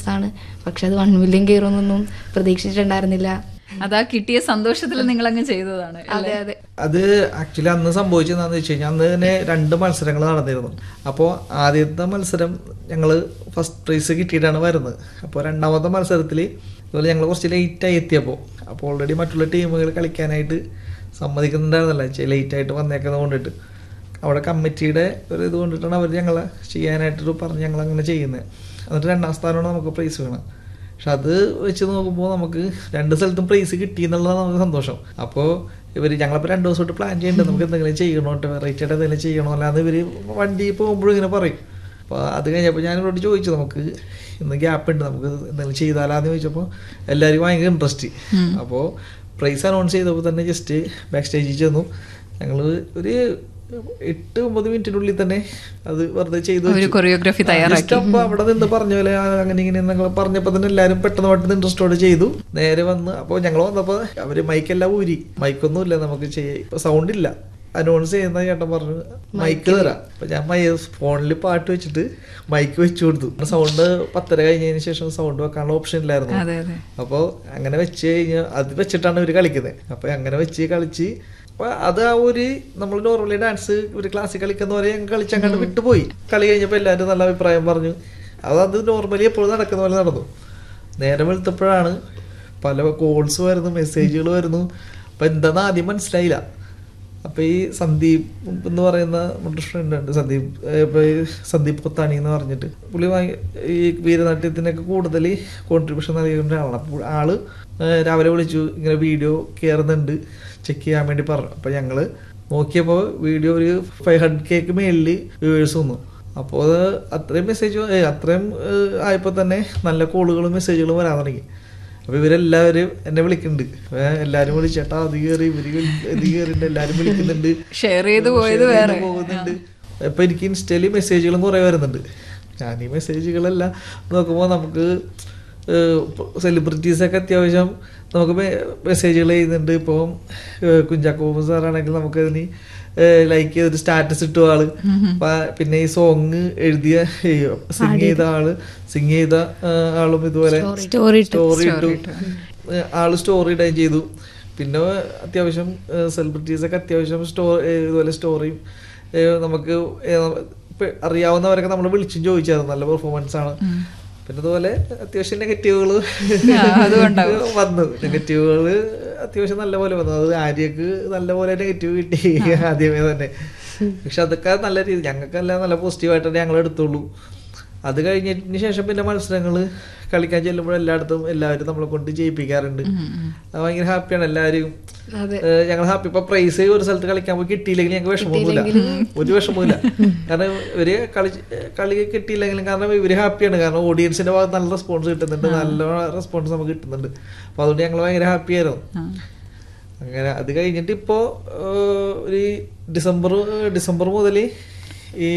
ആണ് പക്ഷെ അത് വൺ മില്യൺ കയറുമെന്നൊന്നും പ്രതീക്ഷിച്ചിട്ടുണ്ടായിരുന്നില്ല അതാ കിട്ടിയ സന്തോഷത്തിൽ നിങ്ങൾ അങ്ങ് ചെയ്തതാണ് അതെ അതെ അത് ആക്ച്വലി അന്ന് സംഭവിച്ചതെന്താന്ന് വെച്ച് കഴിഞ്ഞാൽ അന്ന് തന്നെ രണ്ട് മത്സരങ്ങൾ നടന്നിരുന്നു അപ്പോൾ ആദ്യത്തെ മത്സരം ഞങ്ങൾ ഫസ്റ്റ് പ്രൈസ് കിട്ടിയിട്ടാണ് വരുന്നത് അപ്പോൾ രണ്ടാമത്തെ മത്സരത്തിൽ ഇതുപോലെ ഞങ്ങൾ കുറച്ച് ലേറ്റായി എത്തിയപ്പോൾ അപ്പോൾ ഓൾറെഡി മറ്റുള്ള ടീമുകൾ കളിക്കാനായിട്ട് സമ്മതിക്കുന്നുണ്ടായിരുന്നല്ല ലേറ്റായിട്ട് വന്നേക്കുന്നത് കൊണ്ടിട്ട് അവിടെ കമ്മിറ്റിയുടെ ഒരു ഇത് കൊണ്ടിട്ടാണ് അവർ ഞങ്ങളെ ചെയ്യാനായിട്ടൊരു പറഞ്ഞ് ഞങ്ങൾ അങ്ങനെ ചെയ്യുന്നത് എന്നിട്ട് രണ്ടാം സ്ഥാനമാണ് നമുക്ക് പ്രൈസ് വീണത് പക്ഷെ അത് വെച്ച് നോക്കുമ്പോൾ നമുക്ക് രണ്ട് സ്ഥലത്തും പ്രൈസ് കിട്ടി എന്നുള്ളതാണ് നമുക്ക് സന്തോഷം അപ്പോൾ ഇവർ ഞങ്ങളിപ്പോൾ രണ്ട് ദിവസമായിട്ട് പ്ലാൻ ചെയ്യുന്നുണ്ട് നമുക്ക് എന്തെങ്കിലും ചെയ്യണോട്ട് വെറൈറ്റി ആയിട്ട് എന്തെങ്കിലും ചെയ്യണോ അല്ലാതെ ഇവർ വണ്ടി പോകുമ്പോഴും ഇങ്ങനെ പറയും അപ്പോൾ അത് കഴിഞ്ഞപ്പോൾ ഞാൻ ഇവരോട് ചോദിച്ചു നമുക്ക് ഇന്ന് ഗ്യാപ്പ് ഉണ്ട് നമുക്ക് എന്തെങ്കിലും ചെയ്താലാന്ന് ചോദിച്ചപ്പോൾ എല്ലാവരും ഭയങ്കര ഇൻട്രസ്റ്റ് അപ്പോൾ പ്രൈസ് അനൗൺസ് ചെയ്തപ്പോൾ തന്നെ ജസ്റ്റ് ബാക്ക് സ്റ്റേജിൽ ചെന്നു ഞങ്ങൾ ഒരു എട്ട് ഒമ്പത് മിനിറ്റിനുള്ളിൽ തന്നെ അത് വെറുതെ ചെയ്തു ഒരു choreography തയ്യാറാക്കി. അപ്പൊ അവിടെ നിന്ന് പറഞ്ഞ പോലെ ആ, അങ്ങനെ ഇങ്ങനെ എന്നൊക്കെ പറഞ്ഞപ്പോ തന്നെ എല്ലാരും പെട്ടെന്ന് പെട്ടെന്ന് ഇൻട്രസ്റ്റോടെ ചെയ്തു നേരെ വന്ന് അപ്പോൾ ഞങ്ങൾ വന്നപ്പോ അവര് മൈക്കെല്ലാം ഊരി മൈക്കൊന്നും ഇല്ല നമുക്ക് ചെയ്യാം ഇപ്പൊ സൗണ്ട് ഇല്ല അനൗൺസ് ചെയ്യുന്ന ചേട്ടൻ പറഞ്ഞു മൈക്ക് തരാം അപ്പൊ ഞാൻ മൈ ഫോണിൽ പാട്ട് വെച്ചിട്ട് മൈക്ക് വെച്ചു കൊടുത്തു സൗണ്ട് പത്തര കഴിഞ്ഞതിന് ശേഷം സൗണ്ട് വെക്കാനുള്ള ഓപ്ഷൻ ഇല്ലായിരുന്നു അതെ അതെ അപ്പോൾ അങ്ങനെ വെച്ച് കഴിഞ്ഞാൽ അത് വെച്ചിട്ടാണ് ഇവർ കളിക്കുന്നത് അപ്പോൾ അങ്ങനെ വെച്ച് കളിച്ച് അപ്പോൾ അത് ആ ഒരു നമ്മൾ നോർമലി ഡാൻസ് ഒരു ക്ലാസ്സിൽ കളിക്കുന്ന പോലെ ഞങ്ങൾ കളിച്ചങ്ങോട്ട് വിട്ടുപോയി കളി കഴിഞ്ഞപ്പോൾ എല്ലാവരും നല്ല അഭിപ്രായം പറഞ്ഞു അത് അത് നോർമലി എപ്പോഴും നടക്കുന്ന പോലെ നടന്നു നേരെ വെളുത്തപ്പോഴാണ് പല കോൾസ് വരുന്നു മെസ്സേജുകൾ വരുന്നു അപ്പം എന്താണെന്ന് ആദ്യം മനസ്സിലായില്ല അപ്പോൾ ഈ സന്ദീപ് എന്ന് പറയുന്ന നമ്മുടെ ഫ്രണ്ട് ഉണ്ട് സന്ദീപ് ഏഹ് ഇപ്പൊ ഈ സന്ദീപ് കൊത്താണി എന്ന് പറഞ്ഞിട്ട് പുള്ളി ഭയ- ഈ വീരനാട്യത്തിനൊക്കെ കൂടുതൽ കോൺട്രിബ്യൂഷൻ നൽകിയ ഒരാളാണ് അപ്പോൾ ആള് ഏഹ് രാവിലെ വിളിച്ചു ഇങ്ങനെ വീഡിയോ കയറുന്നുണ്ട് ചെക്ക് ചെയ്യാൻ വേണ്ടി പറഞ്ഞു അപ്പോൾ ഞങ്ങൾ നോക്കിയപ്പോൾ വീഡിയോ ഒരു ഫൈവ് ഹൺഡ്രഡ് കേക്ക് മേളിൽ വ്യൂവേഴ്സ് വന്നു അപ്പോൾ അത് അത്രയും മെസ്സേജ് അത്രയും ഏഹ് ആയപ്പോൾ തന്നെ നല്ല കോളുകളും മെസ്സേജുകളും വരാൻ തുടങ്ങി അപ്പൊ ഇവരെല്ലാവരും എന്നെ വിളിക്കുന്നുണ്ട് ഏ, എല്ലാരും വിളിച്ചേട്ടാ അത് കയറി ഇവര് വിളി- ഇത് കയറിണ്ട് എല്ലാരും വിളിക്കുന്നുണ്ട് ഷെയർ ചെയ്ത് പോയത് Share ചെയ്ത് വേറെ പോകുന്നുണ്ട് ഇപ്പൊ എനിക്ക് ഇൻസ്റ്റയില് മെസ്സേജുകളും കുറെ വരുന്നുണ്ട് ഞാൻ ഈ മെസ്സേജുകളെല്ലാം നോക്കുമ്പോൾ നമുക്ക് സെലിബ്രിറ്റീസ് ഒക്കെ അത്യാവശ്യം നമുക്ക് മെസ്സേജുകൾ ചെയ്യുന്നുണ്ട് ഇപ്പോൾ കുഞ്ചാക്കോ സാറാണെങ്കിൽ നമുക്ക് അതിന് ലൈക്ക് ചെയ്തിട്ട് സ്റ്റാറ്റസ് ഇട്ടു ആള് പ- പിന്നെ ഈ സോങ് എഴുതിയ സിങ് ചെയ്ത ആള് സിങ് ചെയ്ത ആ, ആളും ഇതുപോലെ സ്റ്റോറി ഇട്ടു സ്റ്റോറി ഇട്ടു ഏ, ആള് സ്റ്റോറി ഇടുകയും ചെയ്തു പിന്നെ അത്യാവശ്യം സെലിബ്രിറ്റീസ് ഒക്കെ അത്യാവശ്യം സ്റ്റോ ഏ, ഇതുപോലെ സ്റ്റോറിയും ഏ, നമുക്ക് ഏ, ഇപ്പൊ അറിയാവുന്നവരൊക്കെ നമ്മൾ വിളിച്ചും ചോദിച്ചായിരുന്നു നല്ല പെർഫോമൻസ് ആണ് പിന്നെ അതുപോലെ അത്യാവശ്യം നെഗറ്റീവുകൾ വന്നു നെഗറ്റീവുകൾ അത്യാവശ്യം നല്ല പോലെ വന്നു അത് ആര്യക്ക് നല്ല പോലെ നെഗറ്റീവ് കിട്ടി ആദ്യമേ തന്നെ പക്ഷെ അതൊക്കെ നല്ല രീതി ഞങ്ങൾക്കെല്ലാം നല്ല പോസിറ്റീവായിട്ടാണ് ഞങ്ങൾ എടുത്തുള്ളൂ അത് കഴിഞ്ഞതിന് ശേഷം പിന്നെ മത്സരങ്ങൾ കളിക്കാൻ ചെല്ലുമ്പോൾ എല്ലായിടത്തും എല്ലാവരും നമ്മളെ കൊണ്ട് ജയിപ്പിക്കാറുണ്ട് അത് ഭയങ്കര ഹാപ്പിയാണ് എല്ലാവരും അതെ ഞങ്ങൾ ഹാപ്പി ഇപ്പൊ പ്രൈസ് ഒരു സ്ഥലത്ത് കളിക്കാൻ പോയി കിട്ടിയില്ലെങ്കിൽ ഞങ്ങൾക്ക് വിഷമമൊന്നുമില്ല ഒരു വിഷമവുമില്ല കാരണം ഇവര് കളി കളി കിട്ടിയില്ലെങ്കിലും കാരണം ഇവര് ഹാപ്പിയാണ് കാരണം ഓഡിയൻസിന്റെ ഭാഗത്ത് നല്ല റെസ്പോൺസ് കിട്ടുന്നുണ്ട് നല്ല റെസ്പോൺസ് നമുക്ക് കിട്ടുന്നുണ്ട് അപ്പൊ അതുകൊണ്ട് ഞങ്ങൾ ഭയങ്കര ഹാപ്പി ആയിരുന്നു അങ്ങനെ അത് കഴിഞ്ഞിട്ട് ഇപ്പോൾ ഒരു ഡിസംബർ ഡിസംബർ മുതൽ ഈ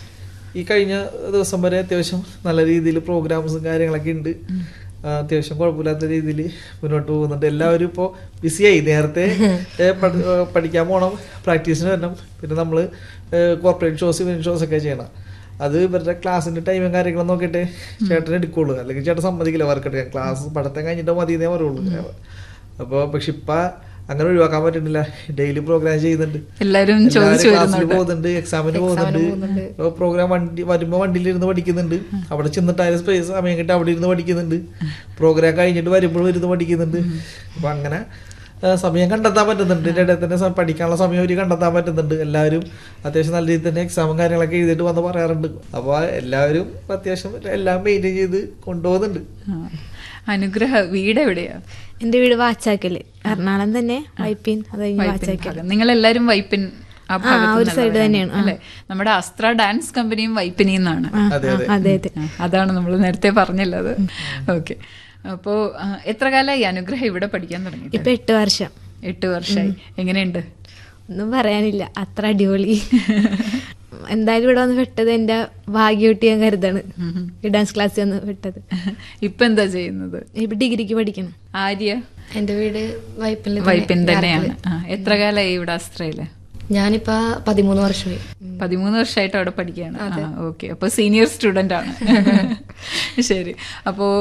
ഈ കഴിഞ്ഞ ദിവസം വരെ അത്യാവശ്യം നല്ല രീതിയിൽ പ്രോഗ്രാംസും കാര്യങ്ങളൊക്കെ ഉണ്ട് ആ, അത്യാവശ്യം കുഴപ്പമില്ലാത്ത രീതിയിൽ മുന്നോട്ട് പോകുന്നുണ്ട് എല്ലാവരും ഇപ്പോൾ ബിസിയായി നേരത്തെ ഏ, പഠി- ഏ, പഠിക്കാൻ പോകണം പ്രാക്ടീസിന് വരണം പിന്നെ നമ്മൾ കോർപ്പറേറ്റ് ഷോസ് ഇവന്റ് ഷോസ് ഒക്കെ ചെയ്യണം അത് ഇവരുടെ ക്ലാസ്സിന്റെ ടൈമും കാര്യങ്ങളും നോക്കിയിട്ട് ചേട്ടൻ എടുക്കുള്ളൂ അല്ലെങ്കിൽ ചേട്ടൻ സമ്മതിക്കില്ല വർക്ക് എടുക്കാൻ ക്ലാസ് പഠിത്തം കഴിഞ്ഞിട്ട് മതി എന്നേ പറയുള്ളൂ അപ്പോൾ പക്ഷെ ഇപ്പൊ അങ്ങനെ ഒഴിവാക്കാൻ പറ്റുന്നില്ല ഡെയിലി പ്രോഗ്രാം ചെയ്യുന്നുണ്ട് എല്ലാരും എല്ലാവരും ചോദിച്ചു ക്ലാസ്സിൽ വരുന്നുണ്ട് പോകുന്നുണ്ട് എക്സാമിന് പോകുന്നുണ്ട് പ്രോഗ്രാം വണ്ടി വരുമ്പോ വണ്ടിയിൽ ഇരുന്ന് പഠിക്കുന്നുണ്ട് അവിടെ ചെന്നിട്ട് അതിന് സ്പേസ് സമയം കിട്ടി അവിടെ ഇരുന്ന് പഠിക്കുന്നുണ്ട് പ്രോഗ്രാം കഴിഞ്ഞിട്ട് വരുമ്പോഴും ഇരുന്ന് പഠിക്കുന്നുണ്ട് അപ്പൊ അങ്ങനെ ആ, സമയം കണ്ടെത്താൻ പറ്റുന്നുണ്ട് ഇതിന്റെ ഇടയിൽ തന്നെ സ- പഠിക്കാനുള്ള സമയം ഒരു കണ്ടെത്താൻ പറ്റുന്നുണ്ട് എല്ലാവരും അത്യാവശ്യം നല്ല രീതിയിൽ തന്നെ എക്സാമും കാര്യങ്ങളൊക്കെ എഴുതിയിട്ട് വന്ന് പറയാറുണ്ട് അപ്പോൾ എല്ലാവരും അത്യാവശ്യം എല്ലാം മെയിൻറ്റെയിൻ ചെയ്ത് കൊണ്ടുപോകുന്നുണ്ട് ആ. അനുഗ്രഹ വീട് എവിടെയാ എന്റെ വീട് വാച്ചാക്കല് എറണാകുളം തന്നെ വൈപ്പിൻ അത് കഴിഞ്ഞ് വൈപ്പിൻ വാച്ചാക്കൽ ഭാഗം നിങ്ങൾ എല്ലാരും വൈപ്പിൻ ആ ആ, ഭാഗത്ത് ഒരു side തന്നെയാണ്. ആ. അല്ലെ നമ്മുടെ അസ്ത്ര ഡാൻസ് കമ്പനിയും വൈപ്പിനിൽ നിന്നാണ് അതെ അതെ അതെ അതെ ആ, അതാണ് നമ്മൾ നേരത്തെ പറഞ്ഞില്ലത് ഓക്കെ അപ്പോ ആ, എത്ര കാലമായി അനുഗ്രഹം ഇവിടെ പഠിക്കാൻ തുടങ്ങി ഇപ്പൊ എട്ട് വർഷം എട്ട് വർഷമായി എങ്ങനെയുണ്ട് ഒന്നും പറയാനില്ല അത്ര അടിപൊളി എന്തായാലും ഇവിടെ വന്ന് വിട്ടത് എന്റെ ഭാഗ്യമായിട്ട് ഞാൻ കരുതാണ് ഈ ഡാൻസ് ക്ലാസ്സിൽ വന്ന് വിട്ടത് ഇപ്പൊ എന്താ ചെയ്യുന്നത് ഇപ്പൊ ഡിഗ്രിക്ക് പഠിക്കണം ആര്യ എന്റെ വീട് വൈപ്പിൽ വൈപ്പിൻ തന്നെയാണ് ആ, എത്ര കാലമായി ഇവിടെ അസ്ത്രയില് ഞാനിപ്പോ പതിമൂന്ന് വർഷമായി പതിമൂന്ന് വർഷമായിട്ട് അവിടെ പഠിക്കുകയാണ് ഓക്കെ അപ്പൊ സീനിയർ സ്റ്റുഡന്റ് ആണ് ശരി അപ്പോ